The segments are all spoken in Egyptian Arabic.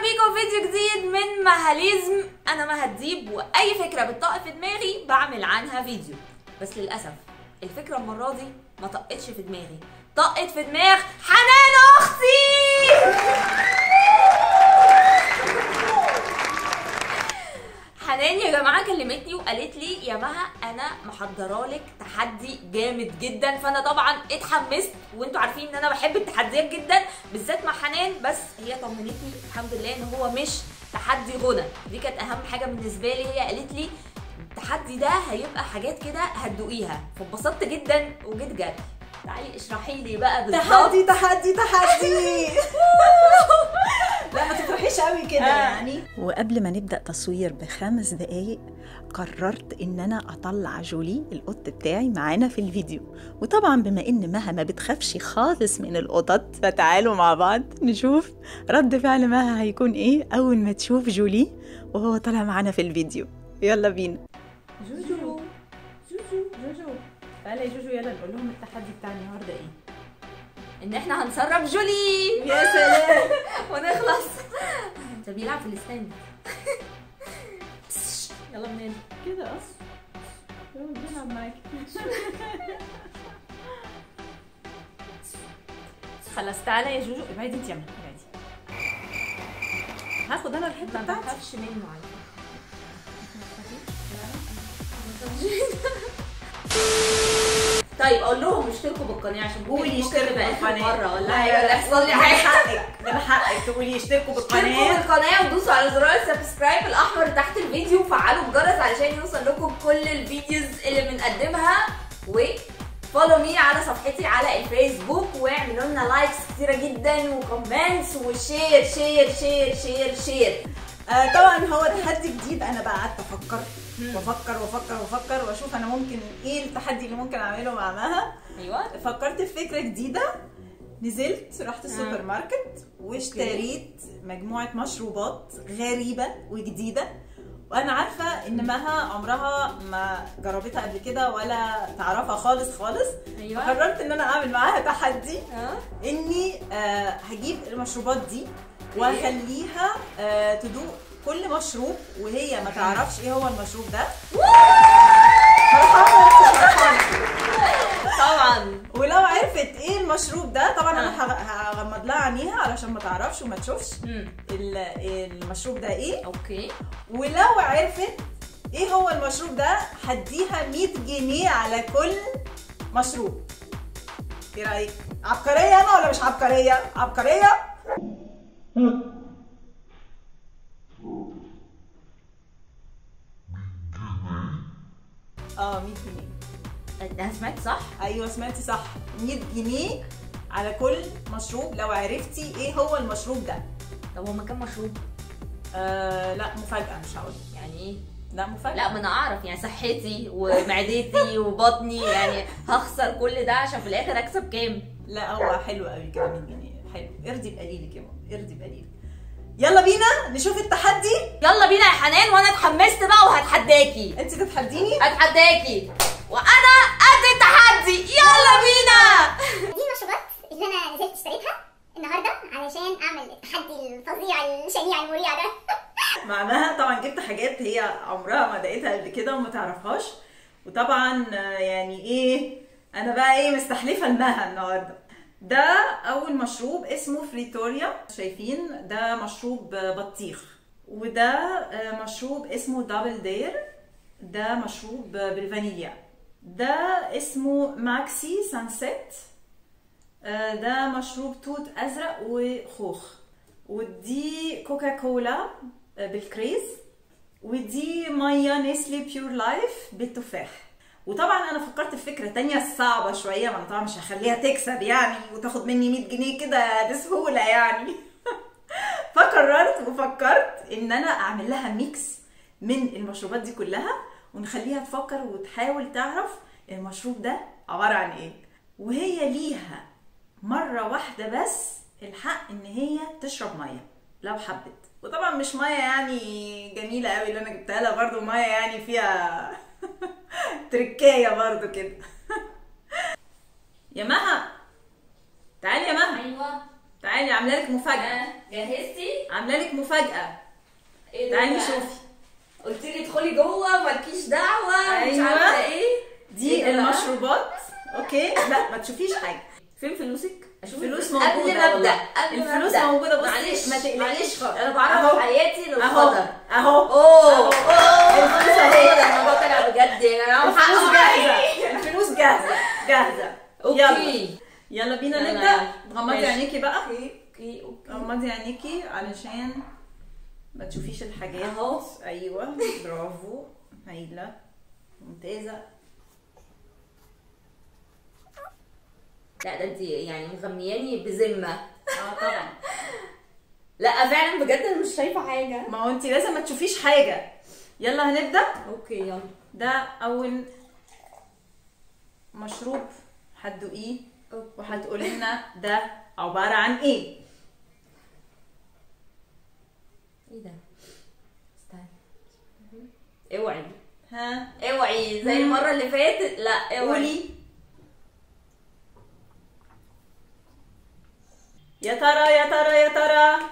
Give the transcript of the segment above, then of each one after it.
بيكم فيديو جديد من مهاليزم انا مهديب واي فكره بتطق في دماغي بعمل عنها فيديو بس للاسف الفكره المره دي ما طقتش في دماغي طقت في دماغ حنان اختي حنان يا جماعه كلمتني وقالت لي يا مها انا محضره لك تحدي جامد جدا فانا طبعا اتحمست وانتوا عارفين ان انا بحب التحديات جدا بالذات مع حنان بس هي طمنتني الحمد لله ان هو مش تحدي غنى دي كانت اهم حاجه بالنسبه لي هي قالت لي التحدي ده هيبقى حاجات كده هتدوقيها فاتبسطت جدا وجيت جري تعالي اشرحي لي بقى بالظبط تحدي تحدي تحدي لا ما تفرحيش قوي كده آه. يعني وقبل ما نبدأ تصوير بخمس دقايق قررت إن أنا أطلع جولي القط بتاعي معانا في الفيديو وطبعا بما إن مها ما بتخافش خالص من القطط فتعالوا مع بعض نشوف رد فعل مها هيكون إيه أول ما تشوف جولي وهو طالع معانا في الفيديو يلا بينا جوجو جوجو جوجو تعالى يا جوجو يلا نقول لهم التحدي بتاع النهارده ايه ان احنا هنسرب جولي يا سلام ونخلص ده بيلعب في الستاند يلا بنام كده اصلا يلا بنلعب معاكي خلاص تعالى يا جوجو ابعدي انت يا مها ابعدي هاخد انا الحته ما بتاعتي بخافش منه على طيب اقول لهم اشتركوا بالقناه عشان ممكن- قولي ممكن اشتركوا تبقى آخر بالقناه مره ولا لا، حاجه لا، ولا يحصل لي ده حاجه حقك ده حقك تقولي اشتركوا اشتركوا بالقناه بالقناه ودوسوا على زرار السبسكرايب الاحمر تحت الفيديو وفعلوا الجرس علشان يوصل لكم كل الفيديوز اللي بنقدمها و فولو مي على صفحتي على الفيسبوك واعملوا لنا لايكس كتيره جدا وكومنتس وشير شير شير شير شير آه طبعا هو تحدي جديد انا بقى قعدت افكر وافكر وافكر وافكر واشوف انا ممكن ايه التحدي اللي ممكن اعمله مع مها ايوه فكرت في فكره جديده نزلت رحت السوبر ماركت واشتريت مجموعه مشروبات غريبه وجديده وانا عارفه ان مها عمرها ما جربتها قبل كده ولا تعرفها خالص خالص ايوه فقررت ان انا اعمل معاها تحدي اه اني آه هجيب المشروبات دي واخليها آه تدوق كل مشروب وهي ما تعرفش ايه هو المشروب ده طبعا ولو عرفت ايه المشروب ده طبعا انا هغ- هغمض لها عينيها علشان ما تعرفش وما تشوفش مم. ال- المشروب ده ايه اوكي ولو عرفت ايه هو المشروب ده هديها 100 جنيه على كل مشروب ايه رايك عبقريه انا ولا مش عبقريه عبقريه اه 100 جنيه ده سمعت صح ايوه سمعتي صح 100 جنيه على كل مشروب لو عرفتي ايه هو المشروب ده طب هما كام مشروب آه لا مفاجاه مش هقول يعني ايه لا مفاجاه لا ما انا اعرف يعني صحتي ومعدتي وبطني يعني هخسر كل ده عشان في الاخر اكسب كام لا هو حلو قوي كده 100 جنيه حلو ارضي بقليلك يا ماما ارضي بقليلك يلا بينا نشوف التحدي يلا بينا يا حنان وانا اتحمست بقى وهتحداكي انت تتحديني اتحداكي وانا قد التحدي يلا بينا دي المشروبات اللي انا نزلت اشتريتها النهارده علشان اعمل التحدي الفظيع الشنيع المريع ده مع مها طبعا جبت حاجات هي عمرها ما دقتها قبل كده وما تعرفهاش وطبعا آه، يعني ايه انا بقى ايه مستحلفه المها النهارده ده اول مشروب اسمه فريتوريا شايفين ده مشروب آه، بطيخ وده آه، مشروب اسمه دبل دير ده مشروب آه، بالفانيليا ده اسمه ماكسي سانسيت آه، ده مشروب توت ازرق وخوخ ودي كوكا كولا آه، بالكريز ودي ميه نسلي بيور لايف بالتفاح وطبعا انا فكرت في فكره تانية صعبه شويه ما انا طبعا مش هخليها تكسب يعني وتاخد مني 100 جنيه كده بسهوله يعني فقررت وفكرت ان انا اعمل لها ميكس من المشروبات دي كلها ونخليها تفكر وتحاول تعرف المشروب ده عباره عن ايه وهي ليها مره واحده بس الحق ان هي تشرب ميه لو حبت وطبعا مش ميه يعني جميله قوي اللي انا جبتها لها برضو ميه يعني فيها تركايه برضو كده يا مها تعالي يا مها ايوه تعالي عامله لك مفاجاه آه. جهزتي عامله لك مفاجاه ايه ده تعالي بقى؟ شوفي قلت لي ادخلي جوه مالكيش دعوه مش أيوة. عارفه ايه دي إيه ده بقى؟ المشروبات اوكي لا ما تشوفيش حاجه فين فلوسك؟ اشوف الفلوس الفلوس قبل موجودة ما ابدا والله. قبل ما الفلوس أبدأ. موجودة، بصي، معلش ما تقلقيش معلش خالص. انا بعرف أهو. حياتي اهو للقدر اهو اوه أهو. اوه الفلوس هو أهي. ده الموضوع طلع بجد يا جماعه الفلوس وحقه جاهزه عليا. الفلوس جاهزه جاهزه يلا اوكي يلا بينا يلا، نبدا يلا. غمضي ماشي. عينيكي بقى اوكي اوكي اوكي غمضي عينيكي علشان ما تشوفيش الحاجات أهو. ايوه برافو هايله ممتازه لا ده انت يعني مغمياني بذمه اه طبعا لا فعلا بجد انا مش شايفه حاجه ما هو انت لازم ما تشوفيش حاجه يلا هنبدا اوكي يلا ده اول مشروب هتدوقيه وهتقولي لنا ده عباره عن ايه ايه ده استنى اوعي ها اوعي زي المره اللي فاتت لا اوعي قولي يا ترى يا ترى يا ترى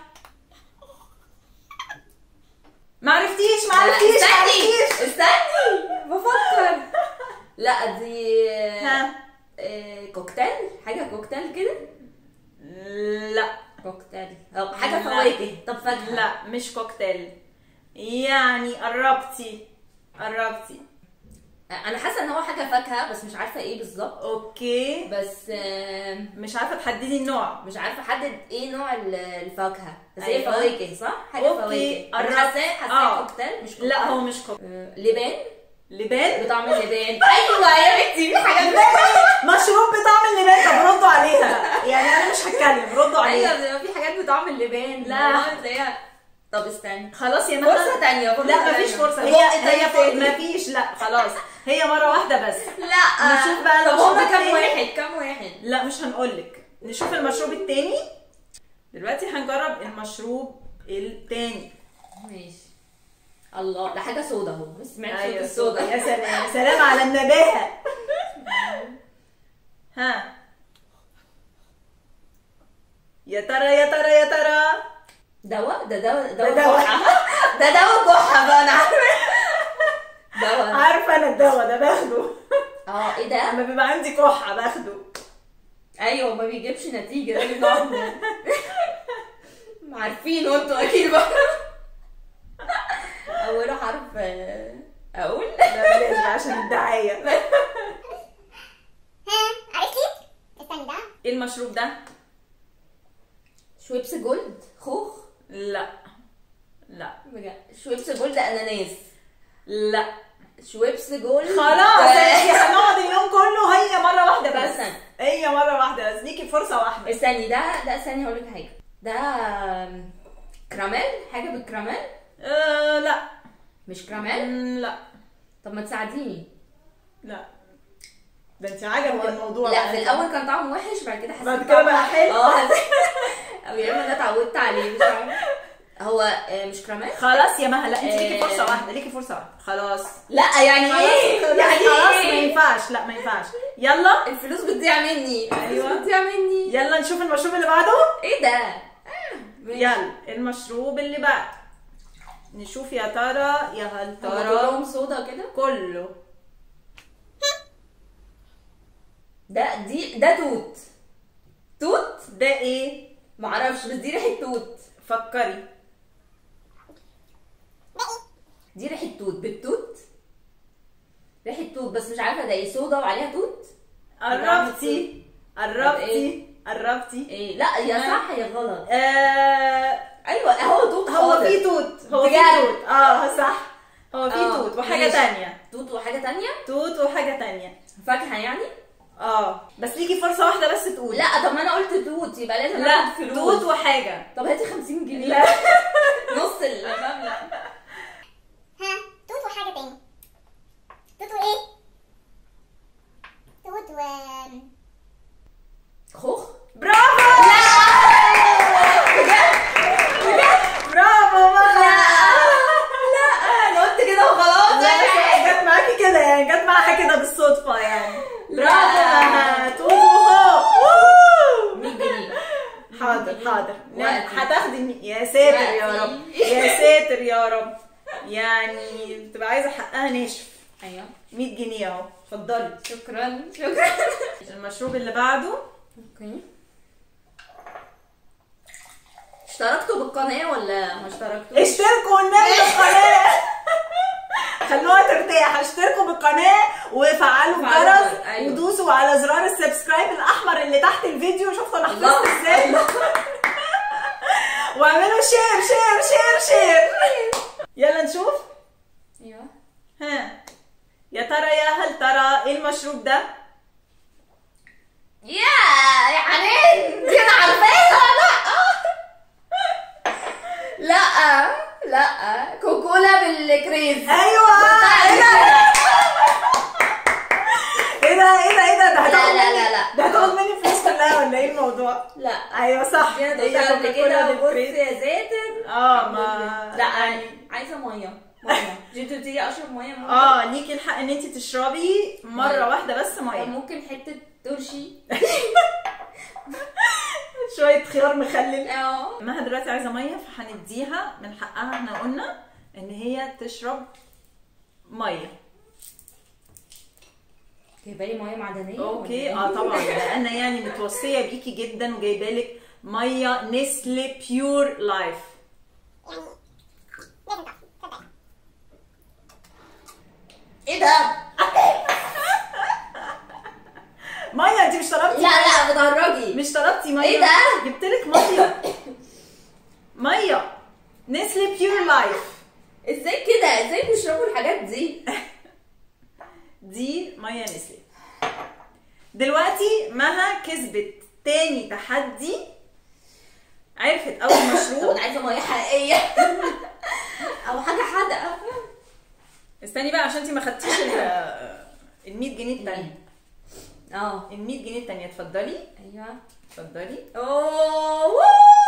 معرفتيش معرفتيش استني معرفتيش استني بفكر لا دي ها آه، كوكتيل حاجه كوكتيل كده لا كوكتيل او حاجه لا. فواكه طب فاكهه لا مش كوكتيل يعني قربتي قربتي انا حاسه ان هو حاجه فاكهه بس مش عارفه ايه بالظبط اوكي بس آه، مش عارفه تحددي النوع مش عارفه احدد ايه نوع ال- الفاكهه بس هي أيوة. فواكه صح حاجه أوكي، فواكه قربت. انا حاساه حاساه آه. كوكتيل مش كوكتيل لا هو مش كوكتيل آه، لبان لبان بطعم اللبان ايوه يا بنتي في حاجات مشروب بطعم اللبان طب ردوا عليها يعني انا مش هتكلم ردوا عليها ايوه بيبقى في حاجات بطعم اللبان لا. زي طب استني خلاص يا مها فرصه تانية فرصه لا مفيش تانية. فرصه هي بق هي تاني. فوق مفيش لا خلاص هي مره واحده بس لا نشوف بقى طب المشروب هما كام التاني. واحد كام واحد لا مش هنقولك نشوف المشروب التاني دلوقتي هنجرب المشروب التاني ماشي الله ده حاجه سودا اهو ما سمعتش صوت ايوه السودا يا سلام يا سلام على النباهه ها يا ترى يا ترى يا ترى دواء ده دواء ده دواء دواء. كحه ده دواء كحه بقى انا عارفه دواء عارفه انا الدواء ده باخده اه ايه ده لما بيبقى عندي كحه باخده ايوه ما بيجيبش نتيجه ده اللي بنقعد ن- عارفينه انتوا اكيد بقى اوله حرف آه، اقول ده بلاش بقى عشان الدعايه ها عرفتي؟ استني ده ايه المشروب ده شويبس جولد خوخ لا لا بجد شويبس جولد اناناس لا شويبس جولد خلاص آه، انتي هنقعد اليوم كله هي مره واحده بس استنى. هي مره واحده بس ليكي فرصه واحده استني ده ده استني هقول لك حاجه ده آم، كراميل حاجه بالكراميل أه لا مش كراميل مم، لا طب ما تساعديني لا ده انت عجبك الموضوع لا بقى. في الاول كان طعمه وحش بعد كده حسيت بعد كده بقى طعمه- حلو. اه حسيت- او يا اما انا اتعودت عليه مش عارفه هو آه، مش كراميل خلاص يا مها لا انت ليكي آه. فرصه واحده ليكي فرصه واحده خلاص لا يعني ايه خلاص يعني خلاص ما ايه ينفعش لا ما ينفعش يلا الفلوس بتضيع مني الفلوس أيوة. بتضيع مني يلا نشوف المشروب اللي بعده ايه ده آه، ماشي. يلا المشروب اللي بعد نشوف يا ترى يا هل هما ترى كلهم صودا كده كله ده دي ده توت توت ده ايه معرفش بس دي ريحه توت فكري دي ريحه توت بالتوت ريحه توت بس مش عارفه ده ايه صودا وعليها توت قربتي طب قربتي إيه؟ قربتي ايه لا يا صح يا غلط آه ايوه اهو توت هو خالص. في توت هو في بجد؟ توت اه صح هو في آه، توت وحاجه ماشي. تانية توت وحاجه تانية توت وحاجه تانية فاكهه يعني اه بس ليكي فرصه واحده بس تقولي لا طب ما انا قلت توت يبقى لازم لا اخد فلوس توت وحاجه طب هاتي 50 جنيه لا نص المبلغ ها توت وحاجة تاني توت وايه؟ توت و خوخ برافو برافو ماما لا انا قلت كده وخلاص لا بس جت معاكي كده يعني جت معاها كده بالصدفه يعني برافو ماما توت وهو 100 جنيه حاضر حاضر وقتي. هتاخدي يا رب يا ساتر يا رب يعني بتبقى عايزه حقها ناشف ايوه 100 جنيه اهو اتفضلي شكرا شكرا المشروب اللي بعده اوكي اشتركتوا بالقناه ولا ما اشتركتوا اشتركوا والنبي بالقناه خلوها ترتاح اشتركوا بالقناه وفعلوا فعلوا الجرس أيوة. ودوسوا على زرار السبسكرايب الاحمر اللي تحت الفيديو شفتوا انا حفظت ازاي واعملوا شير شير شير شير يلا نشوف ايوه ها يا ترى يا هل ترى ايه المشروب ده يا يا حنان دي انا عارفاها لا لا لا كوكولا بالكريز ايوه ايه ده ايه ده ايه ده ايه ده ده هتاخد لا، لا، مني- لا، لا. ده هتاخد مني فلوس كلها ولا ايه الموضوع لا ايوه صح دي انا هي دوقتها قبل كوكاكولا كده وبص بالكريز. يا ساتر اه ما لا يعني عايزه ميه ميه جيت قلت لي اشرب ميه ممكن اه ليكي الحق ان انت تشربي مره مية. واحده بس طب ميه ممكن حته ترشي شويه خيار مخلل اه مها دلوقتي عايزه ميه فهنديها من حقها احنا قلنا ان هي تشرب ميه جايبه لي ميه معدنيه اوكي اه طبعا ده انا يعني متوصيه بيكي جدا وجايبه لك ميه نسلي بيور لايف ايه ده ميه انت مش طلبتي لا لا بتهرجي مش طلبتي ميه إيه ده؟ جبت لك ميه ميه نسلي بيور لايف ازاي كده ازاي بيشربوا الحاجات دي دي ميه نسلي دلوقتي مها كسبت تاني تحدي عرفت اول طب مشروب انا عايزه ميه حقيقيه او حاجه حادقه استني بقى عشان انت ما خدتيش ال ال 100 جنيه التانية اه ال 100 جنيه التانية اتفضلي ايوه اتفضلي اوه ووو.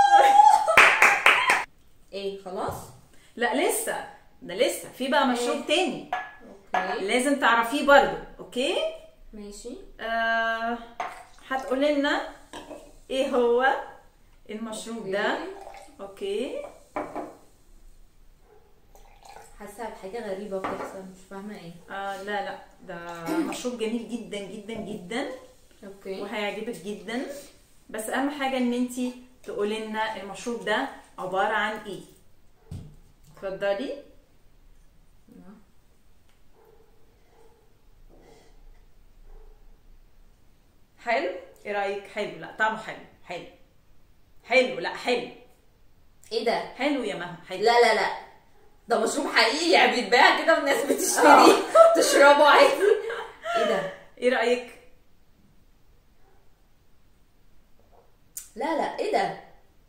ايه خلاص لا لسه ده لسه في بقى مشروب تاني اوكي لازم تعرفيه برضو اوكي ماشي آه هتقولي لنا ايه هو المشروب ده اوكي حاسه بحاجه غريبه بتحصل مش فاهمه ايه آه لا لا ده مشروب جميل جدا جدا جدا اوكي وهيعجبك جدا بس اهم حاجه ان انت تقولي لنا المشروب ده عباره عن ايه اتفضلي حلو ايه رايك حلو لا طعمه حلو حلو حلو لا حلو ايه ده حلو يا مها حلو لا لا لا ده مشروب حقيقي يعني بيتباع كده والناس بتشتريه تشربه عادي ايه ده ايه رايك لا لا ايه ده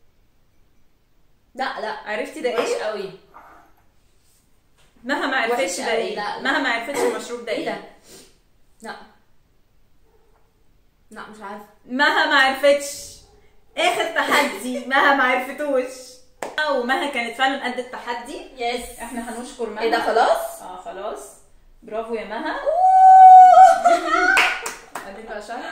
لا لا عرفتي ده وحش ايه قوي مها ما عرفتش وحش ده قوي، ايه لا، لا. مها ما عرفتش المشروب ده ايه ده ايه لا لا مش عارفه مها ما عرفتش اخر تحدي مها ما عرفتوش ومها كانت فعلا قد التحدي يس احنا هنشكر مها ايه ده خلاص اه خلاص برافو يا مها اديك بقى شهر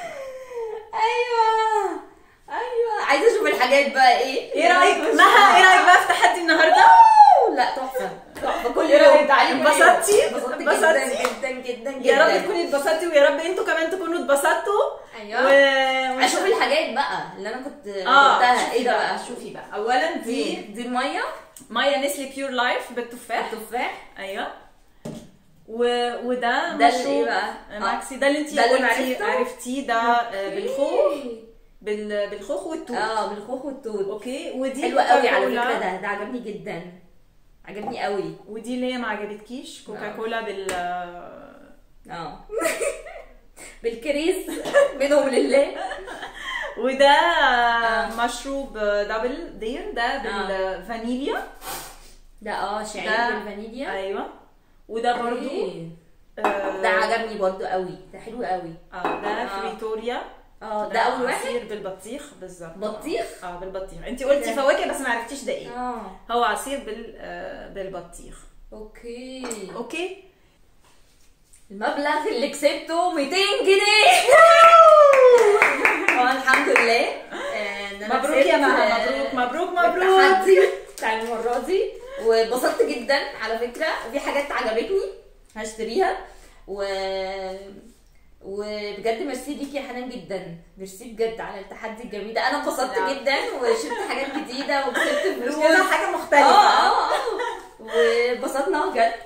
ايوه ايوه عايزه اشوف الحاجات بقى ايه ايه رايك مها ايه رايك بقى في تحدي النهارده أوه، لا تحفه تحفه كل إيه يوم رأيك؟ تعالي كل يوم. اتبسطتي؟ اتبسطت اتبسطتي؟ جدا جدا جدا جدا يا رب تكوني اتبسطتي ويا رب انتوا كمان تكونوا اتبسطتوا ايوه و... اشوف الحاجات بقى اللي انا كنت اه قلتها شوفي ايه ده بقى بقى شوفي بقى اولا دي دي دي الميه ميه نسلي بيور لايف بالتفاح التفاح ايوه و... وده ده اللي مشروب ايه بقى؟ آه، ماكسي ده اللي انت ده اللي قلتي عرفته؟ عرفتيه ده آه، بالخوخ بال... بالخوخ والتوت اه بالخوخ والتوت اوكي ودي حلوه قوي على كوكاكولا. فكره ده ده عجبني جدا عجبني قوي ودي اللي هي ما عجبتكيش كوكاكولا بال اه بالكريز منهم لله وده مشروب دبل دير ده بالفانيليا ده اه شعير ده- بالفانيليا ايوه وده برضو إيه. آه، ده عجبني برضو قوي ده حلو قوي اه ده آه. فريتوريا اه ده اول واحد عصير بالبطيخ بالظبط بطيخ؟ اه بالبطيخ انت قلتي ده. فواكه بس ما عرفتيش ده ايه اه هو عصير بال آه، بالبطيخ اوكي اوكي المبلغ اللي كسبته 200 جنيه هو الحمد لله آه، إن أنا مبروك يا كسبت، مها آه، مبروك مبروك مبروك التحدي بتاع المره دي واتبسطت جدا على فكره وفي حاجات عجبتني هشتريها و وبجد ميرسي ليكي يا حنان جدا ميرسي بجد على التحدي الجميل ده انا انبسطت لا. جدا وشفت حاجات جديده وكسبت مش فلوس كده حاجه اه مختلفه اه اه واتبسطنا بجد